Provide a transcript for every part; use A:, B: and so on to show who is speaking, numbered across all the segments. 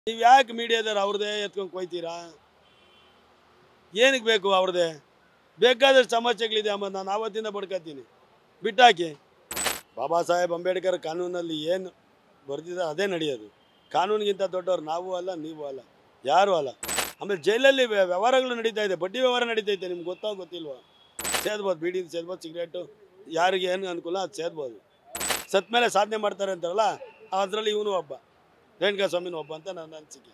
A: ನೀವು ಯಾಕೆ ಮೀಡಿಯಾದವ್ರು ಅವ್ರದ್ದೇ ಎತ್ಕೊಂಡು ಕೊಯ್ತೀರಾ ಏನಕ್ಕೆ ಬೇಕು ಅವ್ರದ್ದೇ ಬೇಕಾದಷ್ಟು ಸಮಸ್ಯೆಗಳಿದೆ ಅಮ್ಮ ನಾನು ಆವತ್ತಿಂದ ಬಡ್ಕತ್ತೀನಿ ಬಿಟ್ಟಾಕಿ ಬಾಬಾ ಸಾಹೇಬ್ ಅಂಬೇಡ್ಕರ್ ಕಾನೂನಲ್ಲಿ ಏನು ಬರೆದಿದ್ದಾರೆ ಅದೇ ನಡೆಯೋದು ಕಾನೂನಿಗಿಂತ ದೊಡ್ಡವ್ರು ನಾವು ಅಲ್ಲ ನೀವು ಅಲ್ಲ ಯಾರೂ ಅಲ್ಲ ಆಮೇಲೆ ಜೈಲಲ್ಲಿ ವ್ಯ- ವ್ಯವಹಾರಗಳು ನಡೀತಾ ಇದೆ ಬಡ್ಡಿ ವ್ಯವಹಾರ ನಡೀತೈತೆ ನಿಮ್ಗೆ ಗೊತ್ತಾ ಗೊತ್ತಿಲ್ವಾ ಸೇದ್ಬೋದು ಬೀಡಿ ಸೇದ್ಬೋದು ಸಿಗರೇಟು ಯಾರಿಗೆ ಏನು ಅನುಕೂಲ ಅದು ಸೇದ್ಬೋದು ಸತ್ ಮೇಲೆ ಸಾಧನೆ ಮಾಡ್ತಾರೆ ಅಂತಾರಲ್ಲ ಅದರಲ್ಲಿ ಇವನು ಒಬ್ಬ ರೇಣುಕಾ ಸ್ವಾಮಿನೂ ಒಬ್ಬ ಅಂತ ನನ್ನ ಅನಿಸಿಕೆ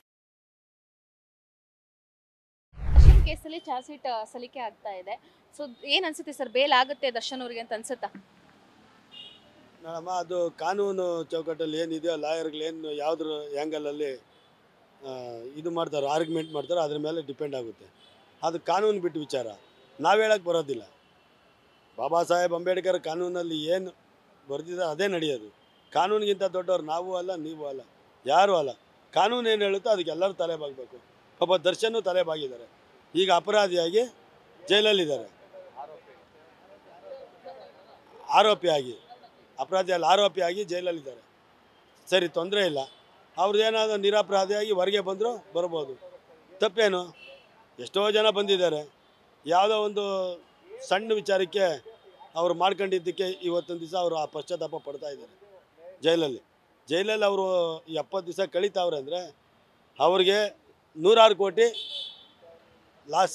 B: ದರ್ಶನ್ ಕೇಸಲ್ಲಿ ಚಾರ್ಜ್ ಶೀಟ್ ಸಲ್ಲಿಕೆ ಆಗ್ತಾ ಇದೆ ಸೊ ಏನ್ ಅನ್ಸುತ್ತೆ ಸರ್ ಬೇಲ್ ಆಗುತ್ತೆ ದರ್ಶನ್ ಅವ್ರಿಗೆ ಅಂತ ಅನ್ಸುತ್ತಾ
A: ನೋಡಮ್ಮ ಅದು ಕಾನೂನು ಚೌಕಟ್ಟಲ್ಲಿ ಏನಿದೆಯೋ ಲಾಯರ್ಗಳು ಏನು ಯಾವುದ್ರ ಆ್ಯಂಗಲಲ್ಲಿ ಇದು ಮಾಡ್ತಾರೆ ಆರ್ಗ್ಯುಮೆಂಟ್ ಮಾಡ್ತಾರೋ ಅದ್ರ ಮೇಲೆ ಡಿಪೆಂಡ್ ಆಗುತ್ತೆ ಅದು ಕಾನೂನು ಬಿಟ್ಟು ವಿಚಾರ ನಾವು ಹೇಳಕ್ಕೆ ಬರೋದಿಲ್ಲ ಬಾಬಾ ಸಾಹೇಬ್ ಅಂಬೇಡ್ಕರ್ ಕಾನೂನಲ್ಲಿ ಏನು ಬರೆದಿದ್ದಾರೆ ಅದೇ ನಡೆಯೋದು ಕಾನೂನಿಗಿಂತ ದೊಡ್ಡವ್ರು ನಾವು ಅಲ್ಲ ನೀವು ಅಲ್ಲ ಯಾರೂ ಅಲ್ಲ ಕಾನೂನು ಏನು ಹೇಳುತ್ತೋ ಅದಕ್ಕೆ ಎಲ್ಲರೂ ತಲೆ ಬಾಗಬೇಕು ಪಾಪ ದರ್ಶನ್ ತಲೆ ಬಾಗಿದ್ದಾರೆ ಈಗ ಅಪರಾಧಿಯಾಗಿ ಜೈಲಲ್ಲಿದ್ದಾರೆ ಆರೋಪಿಯಾಗಿ ಅಪರಾಧಿಯಲ್ಲಿ ಆರೋಪಿಯಾಗಿ ಜೈಲಲ್ಲಿದ್ದಾರೆ ಸರಿ ತೊಂದರೆ ಇಲ್ಲ ಅವ್ರದ್ದೇನಾದ್ರು ನಿರಪರಾಧಿಯಾಗಿ ಹೊರಗೆ ಬಂದರೂ ಬರ್ಬೋದು ತಪ್ಪೇನು ಎಷ್ಟೋ ಜನ ಬಂದಿದ್ದಾರೆ ಯಾವುದೋ ಒಂದು ಸಣ್ಣ ವಿಚಾರಕ್ಕೆ ಅವ್ರು ಮಾಡ್ಕೊಂಡಿದ್ದಕ್ಕೆ ಇವತ್ತೊಂದು ದಿವಸ ಅವರು ಆ ಪಶ್ಚಾತ್ತಾಪ ಪಡ್ತಾ ಇದ್ದಾರೆ ಜೈಲಲ್ಲಿ ಜೈಲಲ್ಲಿ ಅವರು ಎಪ್ಪತ್ತು ದಿವಸ ಕಳೀತಾವ್ರೆ ಅಂದರೆ ಅವ್ರಿಗೆ ನೂರಾರು ಕೋಟಿ ಲಾಸ್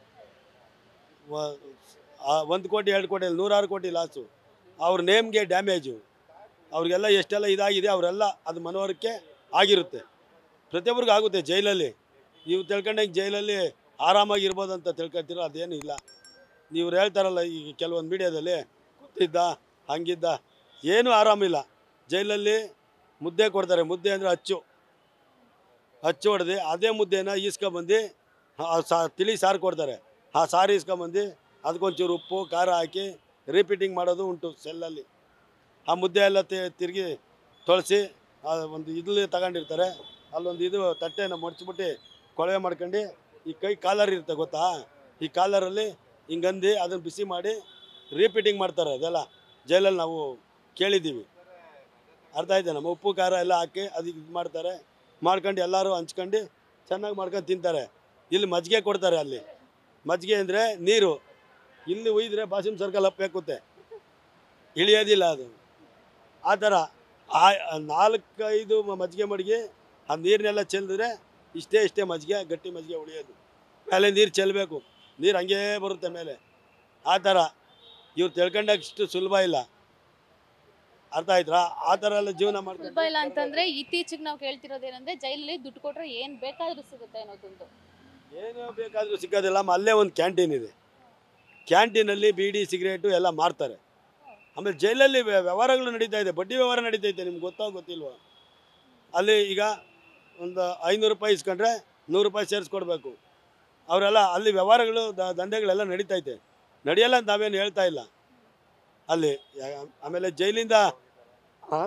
A: ಒಂದು ಕೋಟಿ ಎರಡು ಕೋಟಿ ಅಲ್ಲ, ನೂರಾರು ಕೋಟಿ ಲಾಸು ಅವ್ರ ನೇಮ್ಗೆ ಡ್ಯಾಮೇಜು ಅವ್ರಿಗೆಲ್ಲ ಎಷ್ಟೆಲ್ಲ ಇದಾಗಿದೆ ಅವರೆಲ್ಲ ಅದು ಮನವರಿಕೆ ಆಗಿರುತ್ತೆ ಪ್ರತಿಯೊಬ್ಬರಿಗೂ ಆಗುತ್ತೆ ಜೈಲಲ್ಲಿ ನೀವು ತಿಳ್ಕೊಂಡಂಗೆ ಜೈಲಲ್ಲಿ ಆರಾಮಾಗಿ ಇರ್ಬೋದು ಅಂತ ತಿಳ್ಕೊತೀರೋ ಅದೇನು ಇಲ್ಲ ನೀವು ಹೇಳ್ತಾರಲ್ಲ ಈಗ ಕೆಲವೊಂದು ಮೀಡಿಯಾದಲ್ಲಿ ಕೂತಿದ್ದ ಹಂಗಿದ್ದ ಏನೂ ಆರಾಮಿಲ್ಲ ಜೈಲಲ್ಲಿ ಮುದ್ದೆ ಕೊಡ್ತಾರೆ ಮುದ್ದೆ ಅಂದರೆ ಅಚ್ಚು ಅಚ್ಚು ಹೊಡೆದು ಅದೇ ಮುದ್ದೆನ ಈಸ್ಕೊಂಬಂದು ಆ ಸಾ ತಿಳಿ ಸಾರು ಕೊಡ್ತಾರೆ ಆ ಸಾರು ಈಸ್ಕೊಂಬಂದು ಅದಕ್ಕೊಂಚೂರು ಉಪ್ಪು ಖಾರ ಹಾಕಿ ರಿಪೀಟಿಂಗ್ ಮಾಡೋದು ಉಂಟು ಸೆಲ್ಲಲ್ಲಿ ಆ ಮುದ್ದೆ ಎಲ್ಲ ತಿ- ತಿರುಗಿ ತೊಳಸಿ ಆ ಒಂದು ಇದ್ಲು ತಗೊಂಡಿರ್ತಾರೆ ಅಲ್ಲೊಂದು ಇದು ತಟ್ಟೆನ ಮಡ್ಚ್ಬಿಟ್ಟು ಕೊಳವೆ ಮಾಡ್ಕೊಂಡು ಈ ಕೈ ಕಾಲರ್ ಇರುತ್ತೆ ಗೊತ್ತಾ ಈ ಕಾಲರಲ್ಲಿ ಹಿಂಗಂದು ಅದನ್ನು ಬಿಸಿ ಮಾಡಿ ರಿಪೀಟಿಂಗ್ ಮಾಡ್ತಾರೆ ಅದೆಲ್ಲ ಜೈಲಲ್ಲಿ ನಾವು ಕೇಳಿದ್ದೀವಿ ಅರ್ಥ ಆಯ್ತಾ ನಮ್ಮ ಉಪ್ಪು ಖಾರ ಎಲ್ಲ ಹಾಕಿ ಅದಕ್ಕೆ ಇದು ಮಾಡ್ತಾರೆ ಮಾಡ್ಕೊಂಡು ಎಲ್ಲರೂ ಹಂಚ್ಕೊಂಡು ಚೆನ್ನಾಗಿ ಮಾಡ್ಕೊಂಡು ತಿಂತಾರೆ ಇಲ್ಲಿ ಮಜ್ಜಿಗೆ ಕೊಡ್ತಾರೆ ಅಲ್ಲಿ ಮಜ್ಜಿಗೆ ಅಂದರೆ ನೀರು ಇಲ್ಲಿ ಒಯ್ದರೆ ಬಾಸಿಮ್ ಸರ್ಕಲ್ ಅಪ್ಪೇಕುತ್ತೆ ಇಳಿಯೋದಿಲ್ಲ ಅದು ಆ ಥರ ಆ ನಾಲ್ಕೈದು ಮ- ಮಜ್ಜಿಗೆ ಮಡಿಗೆ ಆ ನೀರನ್ನೆಲ್ಲ ಚೆಲ್ಲಿದ್ರೆ ಇಷ್ಟೇ ಇಷ್ಟೇ ಮಜ್ಜಿಗೆ ಗಟ್ಟಿ ಮಜ್ಜಿಗೆ ಉಳಿಯೋದು ಮೇಲೆ ನೀರು ಚೆಲ್ಲಬೇಕು ನೀರು ಹಂಗೇ ಬರುತ್ತೆ ಮೇಲೆ ಆ ಥರ ಇವ್ರು ತಿಳ್ಕೊಂಡಷ್ಟು ಸುಲಭ ಇಲ್ಲ ಅರ್ಥ ಆಯ್ತಾ ಆ ಥರ ಎಲ್ಲ ಜೀವನ ಮಾಡ್ತಾರೆ
B: ಸುಲಭ ಇಲ್ಲ ಅಂತಂದ್ರೆ ಇತ್ತೀಚೆಗೆ ನಾವು ಕೇಳ್ತಿರೋದೇನಂದ್ರೆ ಜೈಲಲ್ಲಿ ದುಡ್ಡು ಕೊಟ್ರೆ ಏನ್ ಬೇಕಾದ್ರೂ ಸಿಗುತ್ತೆ ಅನ್ನೋದೊಂದು
A: ಏನು ಬೇಕಾದರೂ ಸಿಗೋದಿಲ್ಲ ಮ- ಅಲ್ಲೇ ಒಂದು ಕ್ಯಾಂಟೀನ್ ಇದೆ ಕ್ಯಾಂಟೀನಲ್ಲಿ ಬೀಡಿ ಸಿಗರೇಟು ಎಲ್ಲ ಮಾರ್ತಾರೆ ಆಮೇಲೆ ಜೈಲಲ್ಲಿ ವ್ಯ- ವ್ಯವಹಾರಗಳು ನಡೀತಾ ಇದೆ ಬಡ್ಡಿ ವ್ಯವಹಾರ ನಡೀತೈತೆ ನಿಮ್ಗೆ ಗೊತ್ತೋ ಗೊತ್ತಿಲ್ವಾ ಅಲ್ಲಿ ಈಗ ಒಂದು ಐನೂರು ರೂಪಾಯಿ ಇಸ್ಕೊಂಡ್ರೆ ನೂರು ರೂಪಾಯಿ ಸೇರಿಸ್ಕೊಡ್ಬೇಕು ಅವರೆಲ್ಲ ಅಲ್ಲಿ ವ್ಯವಹಾರಗಳು ದ- ದಂಧೆಗಳೆಲ್ಲ ನಡೀತೈತೆ ನಡೆಯಲ್ಲ ಅಂತ ನಾವೇನು ಹೇಳ್ತಾ ಇಲ್ಲ ಅಲ್ಲಿ ಯಾ- ಆಮೇಲೆ ಜೈಲಿಂದ ಆ?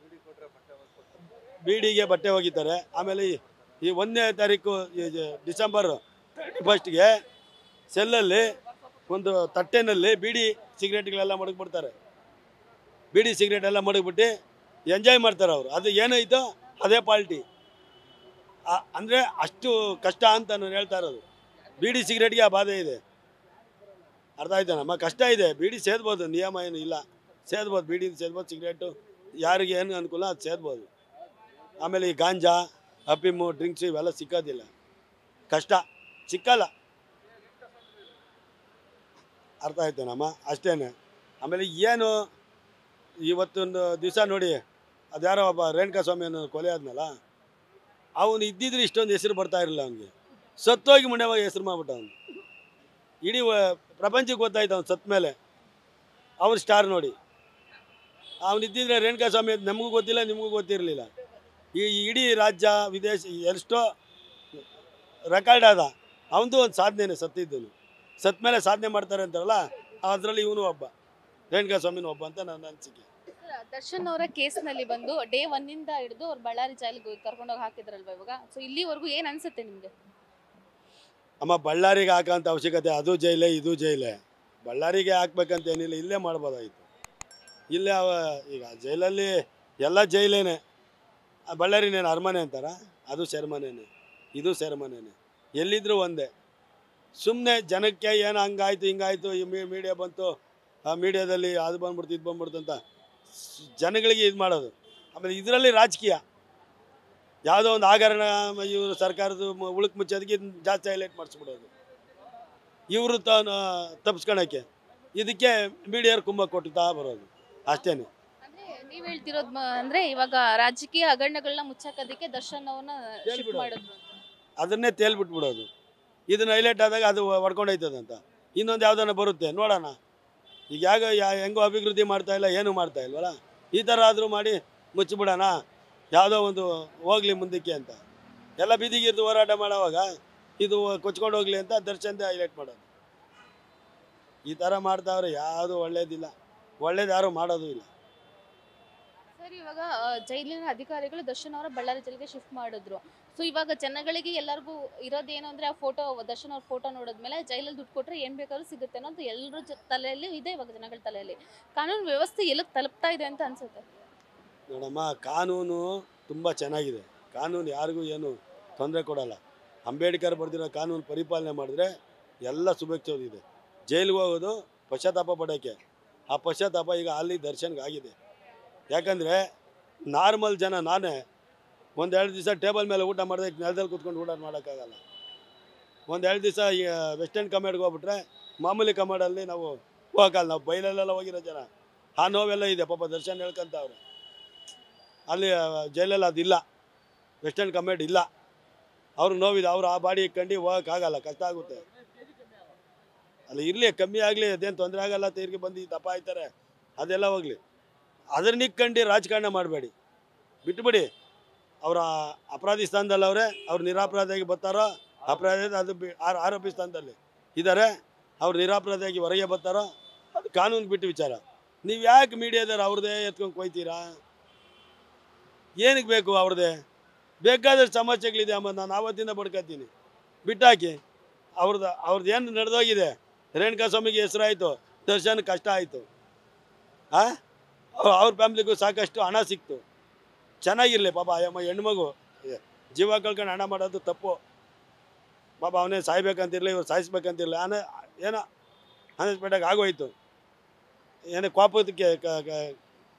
A: ಬೀಡಿಗೆ ಬಟ್ಟೆ ಒಗಿತಾರೆ ಆಮೇಲೆ ಈ- ಈ ಒಂದನೇ ತಾರೀಕು ಈ ಜ- ಡಿಸೆಂಬರ್ ತರ್ಟಿ ಫಸ್ಟ್ಗೆ ಸೆಲ್ಲಲ್ಲಿ ಒಂದು ತಟ್ಟೆನಲ್ಲಿ ಬೀಡಿ ಸಿಗರೇಟ್ಗಳೆಲ್ಲ ಮಡಗ್ಬಿಡ್ತಾರೆ ಬೀಡಿ ಸಿಗರೇಟ್ ಎಲ್ಲ ಮಡಗ್ಬಿಟ್ಟು ಎಂಜಾಯ್ ಮಾಡ್ತಾರೆ ಅವರು ಅದು ಏನೈತೋ ಅದೇ ಪಾಲ್ಟಿ ಅಂದರೆ ಅಷ್ಟು ಕಷ್ಟ ಅಂತ ನಾನು ಹೇಳ್ತಾ ಇರೋದು ಬೀಡಿ ಸಿಗರೇಟ್ಗೆ ಆ ಬಾಧೆ ಇದೆ ಅರ್ಥ ಆಯ್ತಾ ನಮ್ಮ ಕಷ್ಟ ಇದೆ ಬೀಡಿ ಸೇದ್ಬೋದು ನಿಯಮ ಏನು ಇಲ್ಲ ಸೇದ್ಬೋದು ಬೀಡಿ ಸೇದ್ಬೋದು ಸಿಗರೇಟು ಯಾರಿಗೆ ಏನು ಅನುಕೂಲ ಅದು ಸೇದ್ಬೋದು ಆಮೇಲೆ ಈ ಗಾಂಜಾ ಅಫೀಮು ಡ್ರಿಂಕ್ಸ್ ಇವೆಲ್ಲ ಸಿಕ್ಕೋದಿಲ್ಲ ಕಷ್ಟ ಸಿಕ್ಕಲ್ಲ ಅರ್ಥ ಆಯ್ತೇನಮ್ಮ ಅಷ್ಟೇ ಆಮೇಲೆ ಏನು ಇವತ್ತೊಂದು ದಿವಸ ನೋಡಿ ಅದ್ಯಾರೋ ಒಬ್ಬ ರೇಣುಕಾ ಸ್ವಾಮಿ ಅನ್ನೋ ಕೊಲೆ ಆದ್ನಲ್ಲ ಅವನು ಇದ್ದಿದ್ರೆ ಇಷ್ಟೊಂದು ಹೆಸರು ಬರ್ತಾ ಇರಲಿಲ್ಲ ಅವನಿಗೆ ಸತ್ತೋಗಿ ಮುಂಡೆವಾಗಿ ಹೆಸರು ಮಾಡ್ಬಿಟ್ಟ ಅವನು ಇಡೀ ವ- ಪ್ರಪಂಚಕ್ಕೆ ಗೊತ್ತಾಯ್ತು ಅವ್ನು ಸತ್ತ ಮೇಲೆ ಅವ್ನು ಸ್ಟಾರ್ ನೋಡಿ ಅವನು ಇದ್ದಿದ್ರೆ ರೇಣುಕಾ ಸ್ವಾಮಿ ಅಂತ ನಮಗೂ ಗೊತ್ತಿಲ್ಲ ನಿಮಗೂ ಗೊತ್ತಿರಲಿಲ್ಲ ಈ ಇಡೀ ರಾಜ್ಯ ವಿದೇಶ ಎಷ್ಟೋ ರೆಕಾರ್ಡ್ ಆದ ಅವನದು ಒಂದು ಸಾಧನೆನೇ ಸತ್ತಿದ್ದನು ಸತ್ತ ಮೇಲೆ ಸಾಧನೆ ಮಾಡ್ತಾರೆ ಅಂತಾರಲ್ಲ ಅದರಲ್ಲಿ ಇವನು ಒಬ್ಬ ರೇಣುಕಾ ಸ್ವಾಮಿನೂ ಒಬ್ಬ ಅಂತ ನನ್ನ ಅನಿಸಿಕೆ
B: ದರ್ಶನ್ ಅವರ ಕೇಸ್ನಲ್ಲಿ ಬಂದು ಡೇ ಒನ್ ಇಂದ ಹಿಡಿದು ಅವ್ರು ಬಳ್ಳಾರಿ ಜೈಲಿಗೆ ಕರ್ಕೊಂಡೋಗಿ ಹಾಕಿದ್ರಲ್ವಾ ಇವಾಗ ಸೊ ಇಲ್ಲಿವರೆಗೂ ಏನ್ ಅನ್ಸುತ್ತೆ ನಿಮ್ಗೆ
A: ಅಮ್ಮ ಬಳ್ಳಾರಿಗೆ ಹಾಕೋಂಥ ಅವಶ್ಯಕತೆ ಅದು ಜೈಲೇ ಇದು ಜೈಲೇ ಬಳ್ಳಾರಿಗೆ ಹಾಕ್ಬೇಕಂತ ಏನಿಲ್ಲ ಇಲ್ಲೇ ಮಾಡ್ಬೋದಾಗಿತ್ತು ಇಲ್ಲೇ ಅವ ಈಗ ಜೈಲಲ್ಲಿ ಎಲ್ಲ ಜೈಲೇನೆ ಆ ಬಳ್ಳಾರಿನೇನು ಅರಮನೆ ಅಂತಾರ ಅದು ಸೆರೆಮನೇನೆ ಇದು ಸೆರೆಮನೇನೆ ಎಲ್ಲಿದ್ರೂ ಒಂದೇ ಸುಮ್ಮನೆ ಜನಕ್ಕೆ ಏನು ಹಂಗಾಯ್ತು ಹಿಂಗಾಯ್ತು ಈ ಮೀಡಿಯಾ ಬಂತು ಆ ಮೀಡಿಯಾದಲ್ಲಿ ಅದು ಬಂದ್ಬಿಡ್ತು ಇದು ಬಂದ್ಬಿಡ್ತು ಅಂತ ಸ್- ಜನಗಳಿಗೆ ಇದು ಮಾಡೋದು ಆಮೇಲೆ ಇದರಲ್ಲಿ ರಾಜಕೀಯ ಯಾವುದೋ ಒಂದು ಹಗರಣ ಇವರು ಸರ್ಕಾರದ ಮ- ಉಳುಕ್ ಮುಚ್ಚೋದಕ್ಕೆ ಇದ್ನ ಜಾಸ್ತಿ ಹೈಲೈಟ್ ಮಾಡಿಸ್ಬಿಡೋದು ಇವರು ತಾನು ತಪ್ಪಿಸ್ಕೊಳಕ್ಕೆ ಇದಕ್ಕೆ ಮೀಡಿಯಾರು ಕುಂಭ ಕೊಟ್ಟುತ್ತಾ ಬರೋದು ಅಷ್ಟೇನೆ
B: ಅಂದ್ರೆ ನೀವ್ ಹೇಳ್ತಿರೋದ್ ಮ- ಅಂದ್ರೆ ಇವಾಗ ರಾಜಕೀಯ ಹಗರಣಗಳನ್ನ ಮುಚ್ಚಾಕೋದಕ್ಕೆ ದರ್ಶನ್ ಅವ್ರನ್ನ ಶಿಫ್ಟ್
A: ಹೇಳ್ಬಿಡು.
B: ಮಾಡಿದ್ರು
A: ಅದನ್ನೇ ತೇಲ್ಬಿಟ್ಬಿಡೋದು ಇದನ್ನ ಹೈಲೈಟ್ ಆದಾಗ ಅದು ಹೊಡ್ಕೊಂಡೋಯ್ತದಂತ ಇನ್ನೊಂದು ಯಾವ್ದಾನ ಬರುತ್ತೆ ನೋಡೋಣ ಈಗ ಯಾಗ ಯಾ- ಹೆಂಗೋ ಅಭಿವೃದ್ಧಿ ಮಾಡ್ತಾ ಇಲ್ಲ ಏನು ಮಾಡ್ತಾ ಇಲ್ವಲ್ಲ ಈ ಥರ ಆದರೂ ಮಾಡಿ ಮುಚ್ಚಿಬಿಡೋಣ ಯಾವುದೋ ಒಂದು ಹೋಗ್ಲಿ ಮುಂದಕ್ಕೆ ಅಂತ ಎಲ್ಲ ಬೀದಿಗಿದ್ದು ಹೋರಾಟ ಮಾಡೋವಾಗ ಇದು ಕೊಚ್ಕೊಂಡು ಹೋಗ್ಲಿ ಅಂತ ದರ್ಶನ್ದೇ ಹೈಲೈಟ್ ಮಾಡೋದು ಈ ಥರ ಮಾಡ್ತಾವ್ರೆ ಯಾವುದು ಒಳ್ಳೇದಿಲ್ಲ ಒಳ್ಳೇದು ಯಾರು ಮಾಡೋದು ಇಲ್ಲ
B: ಸರ್ ಇವಾಗ ಆ, ಜೈಲಿನ ಅಧಿಕಾರಿಗಳು ದರ್ಶನ್ ಅವರ ಬಳ್ಳಾರಿ ಜೈಲಿಗೆ ಶಿಫ್ಟ್ ಮಾಡಿದ್ರು ಸೊ ಇವಾಗ ಜನಗಳಿಗೆ ಎಲ್ಲರಿಗೂ ಇರೋದೇನು ಅಂದ್ರೆ ಆ ಫೋಟೋ ದರ್ಶನ್ ಅವ್ರ ಫೋಟೋ ನೋಡಿದ್ಮೇಲೆ ಜೈಲಲ್ಲಿ ದುಡ್ಡು ಕೊಟ್ರೆ ಏನ್ ಬೇಕಾದ್ರೂ ಸಿಗುತ್ತೆ ಅನ್ನೋದು ಎಲ್ಲರ ಜ- ತಲೆಯಲ್ಲಿ ಇದೆ ಇವಾಗ ಜನಗಳ ತಲೆಯಲ್ಲಿ ಕಾನೂನು ವ್ಯವಸ್ಥೆ ಎಲ್ಲಿಗೆ ತಲುಪ್ತಾ ಇದೆ ಅಂತ ಅನ್ಸುತ್ತೆ
A: ನೋಡಮ್ಮ ಕಾನೂನು ತುಂಬ ಚೆನ್ನಾಗಿದೆ ಕಾನೂನು ಯಾರಿಗೂ ಏನು ತೊಂದರೆ ಕೊಡಲ್ಲ ಅಂಬೇಡ್ಕರ್ ಬರೆದಿರೋ ಕಾನೂನು ಪರಿಪಾಲನೆ ಮಾಡಿದ್ರೆ ಎಲ್ಲ ಸುಭಿಕ್ಷೋದಿದೆ ಜೈಲಿಗೆ ಹೋಗೋದು ಪಶ್ಚಾತ್ತಾಪ ಪಡೋಕ್ಕೆ ಆ ಪಶ್ಚಾತ್ತಾಪ ಈಗ ಅಲ್ಲಿ ದರ್ಶನ್ಗೆ ಆಗಿದೆ ಯಾಕಂದರೆ ನಾರ್ಮಲ್ ಜನ ನಾನೇ ಒಂದೆರಡು ದಿವಸ ಟೇಬಲ್ ಮೇಲೆ ಊಟ ಮಾಡಿದ್ರೆ ನೆಲದಲ್ಲಿ ಕೂತ್ಕೊಂಡು ಊಟ ಮಾಡೋಕ್ಕಾಗಲ್ಲ ಒಂದೆರಡು ದಿವಸ ಈ ವೆಸ್ಟರ್ನ್ ಕಮಾಂಡ್ಗೆ ಹೋಗ್ಬಿಟ್ರೆ ಮಾಮೂಲಿ ಕಮಾಂಡಲ್ಲಿ ನಾವು ಹೋಗಲ್ಲ ನಾವು ಬೈಲಲ್ಲೆಲ್ಲ ಹೋಗಿರೋ ಜನ ಆ ನೋವೆಲ್ಲ ಇದೆ ಪಾಪ ದರ್ಶನ್ ಹೇಳ್ಕೊಂತವ್ರೆ ಅಲ್ಲಿ ಆ, ಜೈಲಲ್ಲಿ ಅದಿಲ್ಲ ವೆಸ್ಟರ್ನ್ ಕಮಾಂಡ್ ಇಲ್ಲ ಅವ್ರಿಗೆ ನೋವಿದೆ ಅವ್ರು ಆ ಬಾಡಿ ಇಟ್ಕೊಂಡು ಹೋಗೋಕ್ಕಾಗಲ್ಲ ಕಷ್ಟ ಆಗುತ್ತೆ ಅಲ್ಲಿ ಇರಲಿ ಕಮ್ಮಿ ಆಗಲಿ ಅದೇನು ತೊಂದರೆ ಆಗಲ್ಲ ತೀರ್ಗೆ ಬಂದು ದಪ್ಪ ಆಯ್ತಾರೆ ಅದೆಲ್ಲ ಹೋಗಲಿ ಅದನ್ನ ಇಟ್ಕೊಂಡು ರಾಜಕಾರಣ ಮಾಡಬೇಡಿ ಬಿಟ್ಬಿಡಿ ಅವರ ಅಪರಾಧಿ ಸ್ಥಾನದಲ್ಲಿ ಅವರೇ ಅವ್ರು ನಿರಾಪರಾಧಿಯಾಗಿ ಬರ್ತಾರೋ ಅಪರಾಧಿ ಅದು ಬಿ- ಆರ್- ಆರೋಪಿ ಸ್ಥಾನದಲ್ಲಿ ಇದ್ದಾರೆ ಅವ್ರು ನಿರಾಪರಾಧಿಯಾಗಿ ಹೊರಗೆ ಬರ್ತಾರೋ ಅದು ಕಾನೂನು ಬಿಟ್ಟು ವಿಚಾರ ನೀವು ಯಾಕೆ ಮೀಡಿಯಾದವ್ರು ಅವ್ರದ್ದೇ ಎತ್ಕೊಂಡು ಕೊಯ್ತೀರಾ ಏನಕ್ಕೆ ಬೇಕು ಅವ್ರದ್ದೇ ಬೇಕಾದಷ್ಟು ಸಮಸ್ಯೆಗಳಿದೆ ಅಮ್ಮ ನಾನು ಆವತ್ತಿಂದ ಬಡ್ಕೊತೀನಿ ಬಿಟ್ಟಾಕಿ ಅವ್ರದ್ದು ಅವ್ರದ್ದು ಏನು ನಡೆದೋಗಿದೆ ರೇಣುಕಾ ಸ್ವಾಮಿಗೆ ಹೆಸರಾಯಿತು ದರ್ಶನ್ ಕಷ್ಟ ಆಯಿತು ಆ ಅವ್ರ ಫ್ಯಾಮ್ಲಿಗೂ ಸಾಕಷ್ಟು ಹಣ ಸಿಕ್ತು ಚೆನ್ನಾಗಿರಲಿ ಪಾಪ ಅಯ್ಯಮ್ಮ ಹೆಣ್ಮಗು ಏ, ಜೀವ ಕಳ್ಕೊಂಡು ಹಣ ಮಾಡೋದು ತಪ್ಪು ಪಾಪ ಅವನೇ ಸಾಯ್ಬೇಕಂತಿರಲಿ ಇವ್ರು ಸಾಯಿಸ್ಬೇಕಂತಿರಲಿ ಅನ ಏನೋ ಅನ್ಸ್ಪೇಟಾಗಿ ಆಗೋಯ್ತು ಏನೋ ಕೋಪದಕ್ಕೆ ಕ- ಕ-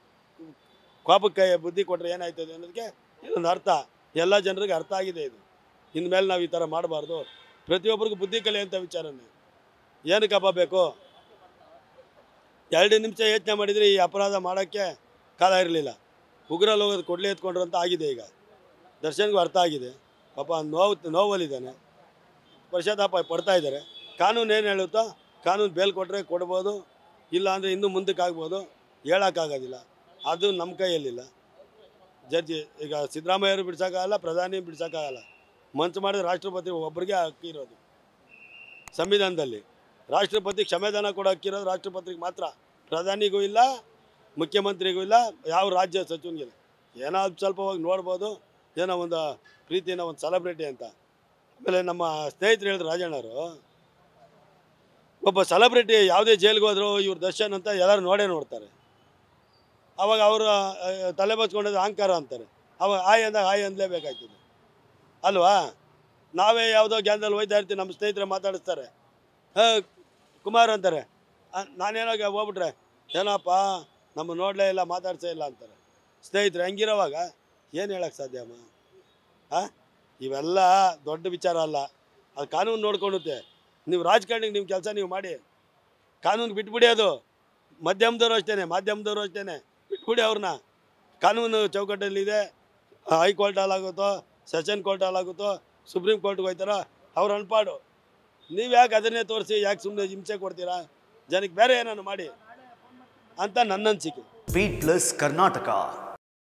A: ಕೋಪಕ್ಕೆ ಬುದ್ಧಿ ಕೊಟ್ಟರೆ ಏನಾಯ್ತದೆ ಅನ್ನೋದಕ್ಕೆ ಇದೊಂದು ಅರ್ಥ ಎಲ್ಲ ಜನರಿಗೆ ಅರ್ಥ ಆಗಿದೆ ಇದು ಇನ್ಮೇಲೆ ನಾವು ಈ ಥರ ಮಾಡಬಾರ್ದು ಪ್ರತಿಯೊಬ್ಬರಿಗೂ ಬುದ್ಧಿ ಕಲಿಯುವಂಥ ವಿಚಾರನೇ ಏನಕ್ಕಪ್ಪ ಬೇಕು ಎರಡು ನಿಮಿಷ ಯೋಚನೆ ಮಾಡಿದರೆ ಈ ಅಪರಾಧ ಮಾಡೋಕ್ಕೆ ಕಾಲ ಇರಲಿಲ್ಲ ಉಗ್ರಲ್ಲಿ ಹೋಗೋದು ಕೊಡ್ಲಿ ಎತ್ಕೊಂಡ್ರು ಅಂತ ಆಗಿದೆ ಈಗ ದರ್ಶನ್ಗೂ ಅರ್ಥ ಆಗಿದೆ ಪಾಪ ನೋವು ನೋವಲ್ಲಿದ್ದಾನೆ ಪಶ್ಚಾತ್ತಾಪ ಪಡ್ತಾ ಇದ್ದಾರೆ ಕಾನೂನು ಏನು ಹೇಳುತ್ತೋ ಕಾನೂನು ಬೇಲ್ ಕೊಟ್ಟರೆ ಕೊಡ್ಬೋದು ಇಲ್ಲ ಅಂದರೆ ಇನ್ನೂ ಮುಂದಕ್ಕೆ ಆಗ್ಬೋದು ಹೇಳೋಕ್ಕಾಗೋದಿಲ್ಲ ಅದು ನಮ್ಮ ಕೈಯಲ್ಲಿಲ್ಲ ಜಡ್ಜಿ ಈಗ ಸಿದ್ದರಾಮಯ್ಯರು ಬಿಡ್ಸೋಕ್ಕಾಗಲ್ಲ ಪ್ರಧಾನಿ ಬಿಡ್ಸೋಕ್ಕಾಗಲ್ಲ ಮನ್ಸು ಮಾಡಿದ್ರೆ ರಾಷ್ಟ್ರಪತಿ ಒಬ್ಬರಿಗೆ ಹಕ್ಕಿರೋದು ಸಂವಿಧಾನದಲ್ಲಿ ರಾಷ್ಟ್ರಪತಿ ಕ್ಷಮೆದಾನ ಕೊಡೋ ಹಕ್ಕಿರೋದು ರಾಷ್ಟ್ರಪತಿಗೆ ಮಾತ್ರ ಪ್ರಧಾನಿಗೂ ಇಲ್ಲ ಮುಖ್ಯಮಂತ್ರಿಗೂ ಇಲ್ಲ ಯಾವ ರಾಜ್ಯ ಸಚಿವನಿಗಿಲ್ಲ ಏನೋ ಅಲ್ಪ ಸ್ವಲ್ಪ ಹೋಗಿ ನೋಡ್ಬೋದು ಏನೋ ಒಂದು ಪ್ರೀತಿನ ಒಂದು ಸೆಲೆಬ್ರಿಟಿ ಅಂತ ಆಮೇಲೆ ನಮ್ಮ ಸ್ನೇಹಿತರು ಹೇಳಿದ್ರು ರಾಜಣ್ಣವರು ಒಬ್ಬ ಸೆಲೆಬ್ರಿಟಿ ಯಾವುದೇ ಜೈಲಿಗೆ ಹೋದ್ರು ಇವ್ರು ದರ್ಶನ್ ಅಂತ ಎಲ್ಲರೂ ನೋಡೇ ನೋಡ್ತಾರೆ ಅವಾಗ ಅವರು ತಲೆ ಬಚ್ಕೊಂಡಿದ್ದು ಅಹಂಕಾರ ಅಂತಾರೆ ಅವಾಗ ಆಯ್ ಅಂದಾಗ ಆಯ್ ಅಂದಲೇಬೇಕಾಗ್ತದೆ ಅಲ್ವಾ ನಾವೇ ಯಾವುದೋ ಗ್ಯಾನ್ದಲ್ಲಿ ಹೋಯ್ತಾ ಇರ್ತೀವಿ ನಮ್ಮ ಸ್ನೇಹಿತರೆ ಮಾತಾಡಿಸ್ತಾರೆ ಹೇ ಕುಮಾರ್ ಅಂತಾರೆ ಆ, ನಾನೇನೋ ಹೋಗ್ಬಿಟ್ರೆ ಏನಪ್ಪ ನಮ್ಮ ನೋಡಲೇ ಇಲ್ಲ ಮಾತಾಡ್ಸೇ ಇಲ್ಲ ಅಂತಾರೆ ಸ್ನೇಹಿತರು ಹೆಂಗಿರೋವಾಗ ಏನು ಹೇಳಕ್ಕೆ ಸಾಧ್ಯ ಅಮ್ಮ ಹಾಂ ಇವೆಲ್ಲ ದೊಡ್ಡ ವಿಚಾರ ಅಲ್ಲ ಅದು ಕಾನೂನು ನೋಡ್ಕೊಳುತ್ತೆ ನೀವು ರಾಜಕಾರಣಿಗೆ ನಿಮ್ಮ ಕೆಲಸ ನೀವು ಮಾಡಿ ಕಾನೂನು ಬಿಟ್ಬಿಡಿ ಅದು ಮಧ್ಯಮದವರು ಅಷ್ಟೇ ಮಾಧ್ಯಮದವರು ಅಷ್ಟೇ ಬಿಟ್ಬಿಡಿ ಅವ್ರನ್ನ ಕಾನೂನು ಚೌಕಟ್ಟಲ್ಲಿದೆ ಹೈಕೋರ್ಟಲ್ಲಿ ಆಗುತ್ತೋ ಸೆಷನ್ ಕೋರ್ಟಲ್ಲಿ ಆಗುತ್ತೋ ಸುಪ್ರೀಂ ಕೋರ್ಟ್ಗೆ ಹೋಯ್ತಾರೋ ಅವ್ರು ಅನ್ಪಾಡು ನೀವು ಯಾಕೆ ಅದನ್ನೇ ತೋರಿಸಿ ಯಾಕೆ ಸುಮ್ಮನೆ ಹಿಂಸೆ ಕೊಡ್ತೀರಾ ಜನಕ್ಕೆ ಬೇರೆ ಏನಾನು ಮಾಡಿ ಅಂತ ನನ್ನ ಅನಿಸಿಕೆ
C: ಬೀಟ್ ಪ್ಲಸ್ ಕರ್ನಾಟಕ